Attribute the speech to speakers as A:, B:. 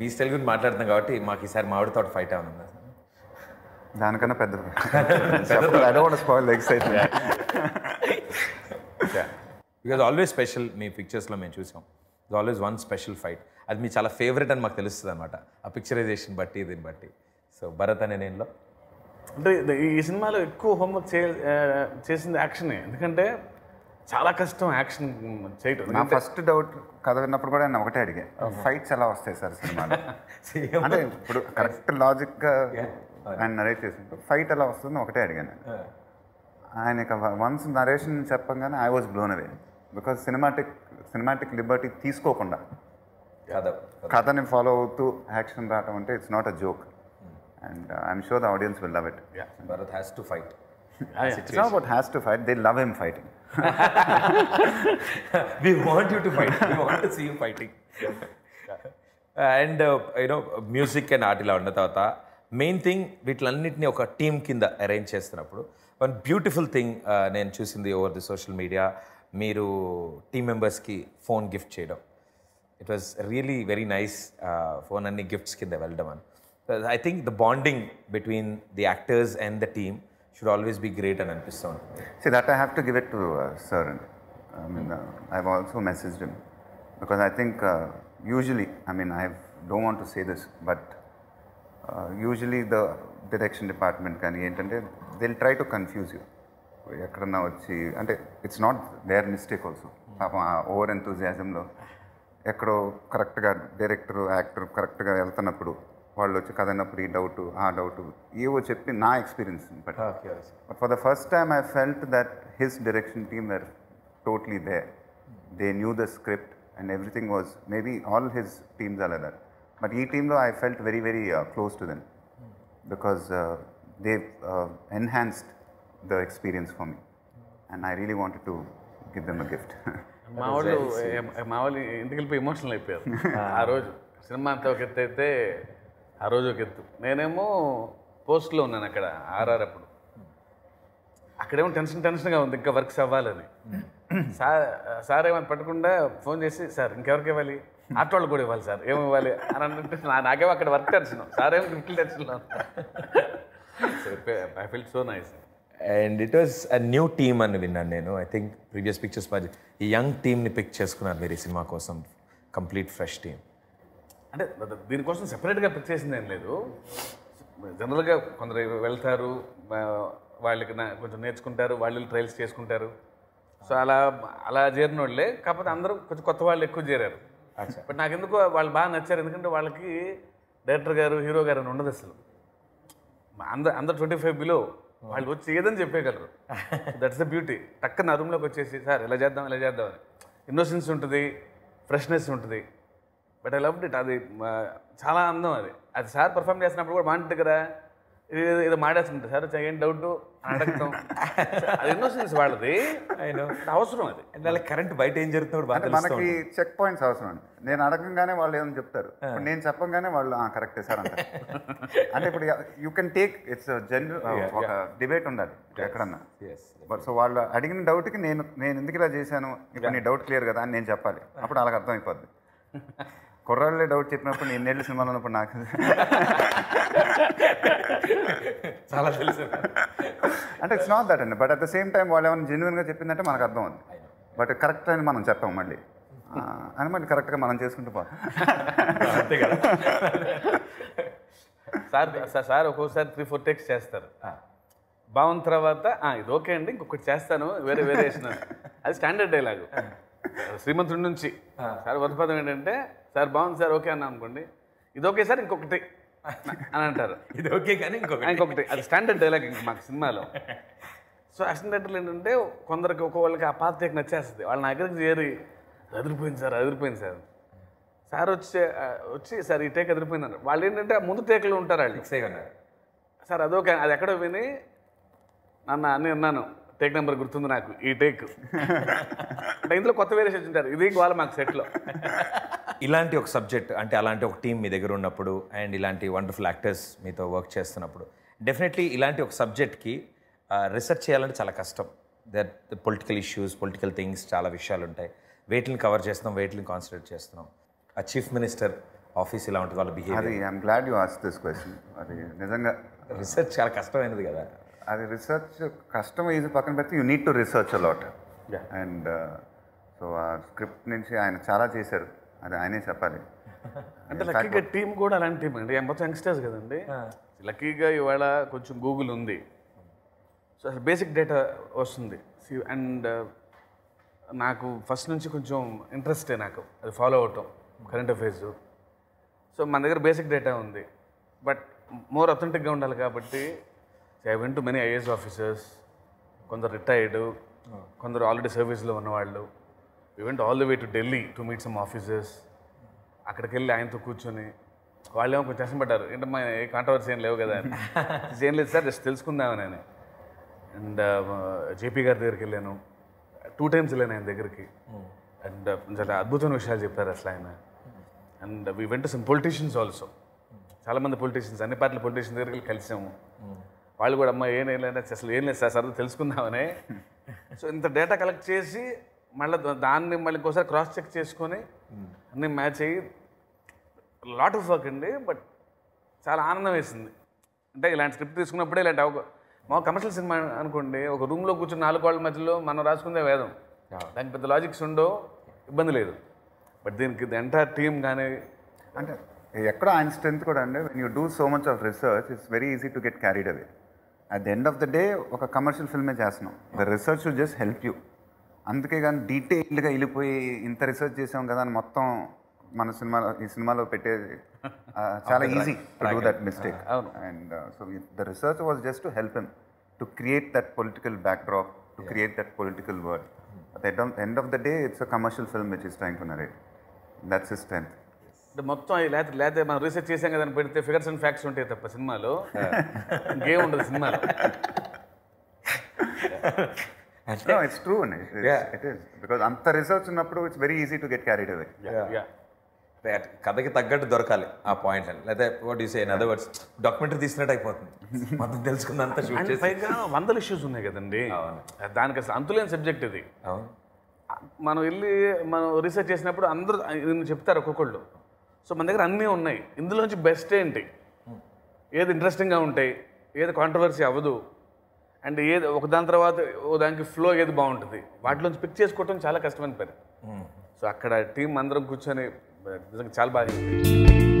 A: Beach Telugu గురించి మాట్లాడుతున్నాం కాబట్టి మాకు ఈసారి మామిడి తోట ఫైట్ ఏమైనా ఉందా
B: దానికన్నా పెద్ద I don't spoil excitement
A: because always special మీ పిక్చర్స్లో మేము చూసాం is always one special fight అది మీ చాలా ఫేవరెట్ అని మాకు తెలుస్తుంది అనమాట ఆ పిక్చరైజేషన్ బట్టి దీన్ని బట్టి సో భరత్ అనే నేనులో
C: అంటే ఇది- ఈ సినిమాలో ఎక్కువ హోంవర్క్ చే ఆ, చేసింది యాక్షనే ఎందుకంటే చాలా కష్టం యాక్షన్ చేయటం
B: నా ఫస్ట్ డౌట్ కథ విన్నప్పుడు కూడా నేను ఒకటే అడిగా ఫైట్స్ ఎలా వస్తాయి సార్ సినిమాలో అంటే ఇప్పుడు కరెక్ట్ లాజిక్ గా ఆయన నరేట్ చేసినప్పుడు ఫైట్ ఎలా వస్తుందో ఒకటే అడిగాను నేను ఆయన వన్స్ నరేషన్ చెప్పగానే I was blown away because cinematic cinematic liberty తీసుకోకుండా
A: కాదా
B: కథని ఫాలో అవుతూ యాక్షన్ రావటం అంటే it's not a joke and I'm sure the audience will love it
A: Bharat has to fight
B: it's not about has to fight they love him fighting
A: we want you to fight. We want to see you fighting. And you know music and art ఇలా ఉన్న తర్వాత main thing వీటిలన్నింటినీ ఒక team కింద arrange చేస్తున్నప్పుడు one beautiful thing నేను చూసింది over the social media మీరు team మెంబర్స్కి ఫోన్ గిఫ్ట్ చేయడం it was really very nice phone అన్ని గిఫ్ట్స్ కింద వెళ్ళడం అని I think the bonding between the actors and the team should always be great అని అనిపిస్తూ ఉంటుంది
B: See, that I have to give it to uh, Sir. I mean, uh, I've also messaged him because I think uh, usually, I mean, I don't want to say this, but uh, usually the direction department కానీ ఏంటంటే they'll try to confuse you ఎక్కడన్నా వచ్చి అంటే it's not there mistake also పాపం ఆ over ఎంతూజియాజంలో ఎక్కడో కరెక్ట్గా director actor కరెక్ట్గా వెళ్తున్నప్పుడు వాళ్ళు వచ్చి కదన్నప్పుడు ఈ డౌట్ ఆ డౌట్ ఏవో చెప్పి నా experience but But for the first time, I felt that his direction team were totally there. They knew the script and everything was maybe all his teams are like that. But E team, though, I felt very, very uh, close to them because uh, they uh, enhanced the experience for me. And I really wanted to give them a gift.
C: మా వాళ్ళు ఏ- మా వాళ్ళు ఇంటికి వెళ్ళిపోయి emotional అయిపోయారు ఆ రోజు cinema అంతా ఒక ఎత్తు అయితే ఆ రోజు ఒక ఎత్తు నేనేమో పోస్ట్లో ఉన్నాను అక్కడ ఆర్ఆర్ అప్పుడు అక్కడేమో టెన్షన్ టెన్షన్గా ఉంది ఇంకా వర్క్స్ అవ్వాలని సార్ సార్ ఏమైనా పట్టకుండా ఫోన్ చేసి సార్ ఇంకెవరికి ఇవ్వాలి ఆటో వాళ్ళకి కూడా ఇవ్వాలి సార్ ఏమి ఇవ్వాలి అని అంటే నా- నాకేమో అక్కడ వర్క్ టెన్షన్ సార్ ఏమో గిఫ్ట్ టెన్షన్లో I feel so nice
A: and it was a new team అని విన్నాను నేను ఐ థింక్ ప్రీవియస్ పిక్చర్స్ మధ్య ఈ యంగ్ టీమ్ని పిక్ చేసుకున్నారు మీరు ఈ సినిమా కోసం కంప్లీట్ ఫ్రెష్ టీమ్
C: అంటే ద- దీనికోసం సెపరేట్గా పిక్ చేసింది ఏం లేదు జనరల్గా కొందరు వెళ్తారు ఆ, వాళ్ళకి నా- కొంచెం నేర్చుకుంటారు వాళ్ళు ట్రయల్స్ చేసుకుంటారు సో అలా అలా చేరిన వాళ్ళే కాకపోతే అందరూ కొంచెం కొత్త వాళ్ళు ఎక్కువ చేరారు బట్ నాకు ఎందుకో వాళ్ళు బాగా నచ్చారు ఎందుకంటే వాళ్ళకి డైరెక్టర్ గారు హీరో గారు అని ఉండదు అసలు అందరు అందరు ట్వంటీ ఫైవ్ బిలో వాళ్ళు వచ్చి ఏదని చెప్పేయగలరు దట్స్ ద బ్యూటీ టక్కన రూమ్లోకి వచ్చేసి సార్ ఇలా చేద్దాం ఇలా చేద్దాం అని ఇన్నోసెన్స్ ఉంటుంది ఫ్రెష్నెస్ ఉంటుంది బట్ ఐ లవ్ ఇట్ అది ఆ, చాలా అందం అది అది సార్ పర్ఫామ్ చేసినప్పుడు కూడా బాగుంటుంది కదా ఇది ఇది- ఇది మాడేస్తుంటుంది సార్ ఏం డౌట్ అని అడగటం అది ఇన్నోసెన్స్ వాళ్ళది
A: అయినో
C: అవసరం అది
A: అండ్ అలా కరెంట్ బయట ఏం జరుగుతుందో బాగా
B: అంటే
A: తెలుస్తూ
B: మనకి
A: ఉంటుంది.
B: చెక్ పాయింట్స్ అవసరం అండి నేను అడగంగానే వాళ్ళు ఏమైనా చెప్తారు ఇప్పుడు నేను చెప్పంగానే వాళ్ళు కరెక్టే సార్ అంటారు అంటే ఇప్పుడు you can take it's general ఒక డిబేట్ ఉండాలి ఎక్కడన్నా
A: Yes.
B: బట్ సో వాళ్ళు అడిగిన డౌట్కి నేను నేను ఎందుకు ఇలా చేశాను ఇప్పుడు నీ డౌట్ క్లియర్ కదా అని నేను చెప్పాలి అప్పుడు వాళ్ళకి అర్థమైపోద్ది కుర్రాళ్ళే డౌట్ చెప్పినప్పుడు నేను ఎన్నేళ్ళు సినిమాలో ఉన్నప్పుడు నాకు
A: చాలా తెలుసు
B: అంటే ఇట్స్ నాట్ దట్ అండి but at the same time వాళ్ళు ఏమైనా జెన్యున్గా చెప్పిందంటే మనకు అర్థం ఉంది బట్ కరెక్ట్ అని మనం చెప్పాం మళ్ళీ ఆ, అని మళ్ళీ కరెక్ట్గా మనం చేసుకుంటూ పోతాం
A: అంతే కదా
C: సార్ సార్ సార్ ఒక్కోసారి త్రీ ఫోర్ టేక్స్ చేస్తారు బాగున్న తర్వాత "ఆ, ఇది ఓకే అండి ఇంకొకటి చేస్తాను వేరే వేరియేషన్ అది స్టాండర్డ్ డైలాగు శ్రీమంతుడి నుంచి సార్ వర్ధపదం ఏంటంటే సార్ బాగుంది సార్ ఓకే అన్నా అనుకోండి ఇది ఓకే సార్ ఇంకొకటి అని అంటారు
A: ఇది ఓకే కానీ ఇంకొక
C: ఇంకొకటి అది స్టాండర్డ్ డైలాగ్ ఇంక మాకు సినిమాలో సో అసిస్టెంట్ డైరెక్టర్లు ఏంటంటే కొందరికి ఒక్కొక్కళ్ళకి ఆ పాత టేక్ నచ్చేస్తుంది వాళ్ళ నా దగ్గరికి చేరి అదిరిపోయింది సార్ అదిరిపోయింది సార్ సార్ వచ్చి ఆ, వచ్చి సార్ ఈ టేక్ అదిరిపోయింది అన్నారు వాళ్ళు ఏంటంటే ఆ ముందు టేక్లో ఉంటారు వాళ్ళు
A: ఫిక్స్ అయ్యి ఉన్నారు
C: సార్ అదొక అది ఎక్కడో విని నాన్న అన్నీ అన్నాను టేక్ నెంబర్ గుర్తుంది నాకు ఈ టేక్ అంటే ఇందులో కొత్త వేరియేషన్ ఉంటారు ఇది వాళ్ళ మాకు సెట్లో
A: ఇలాంటి ఒక సబ్జెక్ట్ అంటే అలాంటి ఒక టీం మీ దగ్గర ఉన్నప్పుడు అండ్ ఇలాంటి వండర్ఫుల్ యాక్టర్స్ మీతో వర్క్ చేస్తున్నప్పుడు డెఫినెట్లీ ఇలాంటి ఒక సబ్జెక్ట్కి రీసెర్చ్ చేయాలంటే చాలా కష్టం their political issues political things చాలా విషయాలు ఉంటాయి వేటిని కవర్ చేస్తున్నాం వేటిని కాన్సన్ట్రేట్ చేస్తున్నాం ఆ చీఫ్ మినిస్టర్ ఆఫీస్ ఇలా ఉంటుంది వాళ్ళ బిహేవియర్
B: అది I'm glad you ask this question అది నిజంగా
A: రీసెర్చ్ చాలా కష్టమైనది కదా
B: అది రీసెర్చ్ కష్టం ఈజీ పక్కన పెడితే you need to research a lot
C: Yeah.
B: And so ఆ స్క్రిప్ట్ నుంచి ఆయన చాలా చేశారు అది ఆయనే చెప్పాలి
C: అంటే లక్కీగా టీం కూడా అలాంటి టీం అండి మొత్తం యంగ్స్టర్స్ కదండి లక్కీగా ఇవాళ కొంచెం గూగుల్ ఉంది సో అసలు బేసిక్ డేటా వస్తుంది అండ్ నాకు ఫస్ట్ నుంచి కొంచెం ఇంట్రెస్టే నాకు అది ఫాలో అవటం కరెంట్ అఫైర్స్ సో మన దగ్గర బేసిక్ డేటా ఉంది బట్ మోర్ అథెంటిక్గా ఉండాలి కాబట్టి I went to many IAS officers కొందరు రిటైర్డ్ కొందరు ఆల్రెడీ సర్వీస్లో ఉన్నవాళ్ళు even went all the way to Delhi to meet some officers అక్కడికి వెళ్ళి ఆయనతో కూర్చొని వాళ్ళేమో కొంచెం కష్టపడ్డారు ఏంటమ్మా ఏ కాంట్రవర్సీ ఏం లేవు కదా అని ఏం లేదు సార్ జస్ట్ తెలుసుకుందామని అని అండ్ జేపీ గారి దగ్గరికి వెళ్ళాను టూ టైమ్స్ వెళ్ళాను ఆయన దగ్గరికి అండ్ చాలా అద్భుతమైన విషయాలు చెప్పారు అసలు ఆయన and we went some politicians also చాలామంది పొలిటీషియన్స్ అన్ని పార్టీల పొలిటీషియన్స్ దగ్గరికి వెళ్ళి కలిసాము వాళ్ళు కూడా అమ్మ ఏం లేదు అసలు ఏం లేదు సార్ సరదా తెలుసుకుందామని సో ఇంత డేటా కలెక్ట్ చేసి మళ్ళీ దాన్ని మళ్ళీ ఇంకోసారి క్రాస్ చెక్ చేసుకొని అన్నీ మ్యాచ్ అయ్యి లాట్ ఆఫ్ వర్క్ అండి బట్ చాలా ఆనందం వేసింది అంటే ఇలాంటి స్క్రిప్ట్ తీసుకున్నప్పుడే ఇలాంటి అవక మా కమర్షియల్ సినిమా అనుకోండి ఒక రూమ్లో కూర్చుని నాలుగు వాళ్ళ మధ్యలో మనం రాసుకుందే వేదం దానికి పెద్ద లాజిక్స్ ఉండో ఇబ్బంది లేదు బట్ దీనికి ఎంటైర్ టీం కానీ
B: అంటే ఎక్కడ ఆయన స్ట్రెంత్ కూడా అండి when you do so much of research it's very easy to get carried away at the end of the day ఒక కమర్షియల్ ఫిల్మే చేస్తున్నాం the research will just help you అందుకే కానీ డీటెయిల్డ్గా వెళ్ళిపోయి ఇంత రిసర్చ్ చేసాం కదా అని మొత్తం మన సినిమాలో ఈ సినిమాలో పెట్టేది ఆ, చాలా easy to do that mistake and so the research was just to help him to create that political backdrop to create that political world at the end of the day it's a commercial film which is trying to narrate that's his strength
C: అంటే మొత్తం అవి లేకపోతే లేకపోతే మనం research చేసాం కదా అని పెడితే ఫిగర్స్ అండ్ ఫ్యాక్ట్స్ ఉంటాయి తప్ప సినిమాలో ఇంకేం ఉండదు సినిమాలో
B: No, it's true. and It is.
A: Yeah.
B: It is. Because అంత రిసర్చ్ ఉన్నప్పుడు it's very easy to get carried away
C: Yeah.
A: That కథకి తగ్గట్టు దొరకాలి ఆ పాయింట్ అని లేదా what you say in other words documentary తీసినట్టు అయిపోతుంది మొత్తం తెలుసుకుందంతా షూట్
C: అండ్
A: చేసి
C: పైగా వందల ఇష్యూస్ ఉన్నాయి కదండి దానికి అసలు అంతులేని సబ్జెక్ట్ ఇది
A: అవును
C: మనం వెళ్ళి మనం రీసెర్చ్ చేసినప్పుడు అందరూ దీన్ని చెప్తారు ఒక్కొక్కళ్ళు సో మన దగ్గర అన్నీ ఉన్నాయి ఇందులోంచి బెస్ట్ ఏంటి ఏది ఇంట్రెస్టింగ్గా ఉంటాయి ఏది కాంట్రవర్సీ అవ్వదు అండ్ ఏది ఒక దాని తర్వాత ఓ దానికి ఫ్లో ఏది బాగుంటుంది వాటిలోంచి పిక్ చేసుకోవటం చాలా కష్టమైన పని సో అక్కడ టీం అందరం కూర్చొని నిజంగా చాలా బాగా అనిపించింది.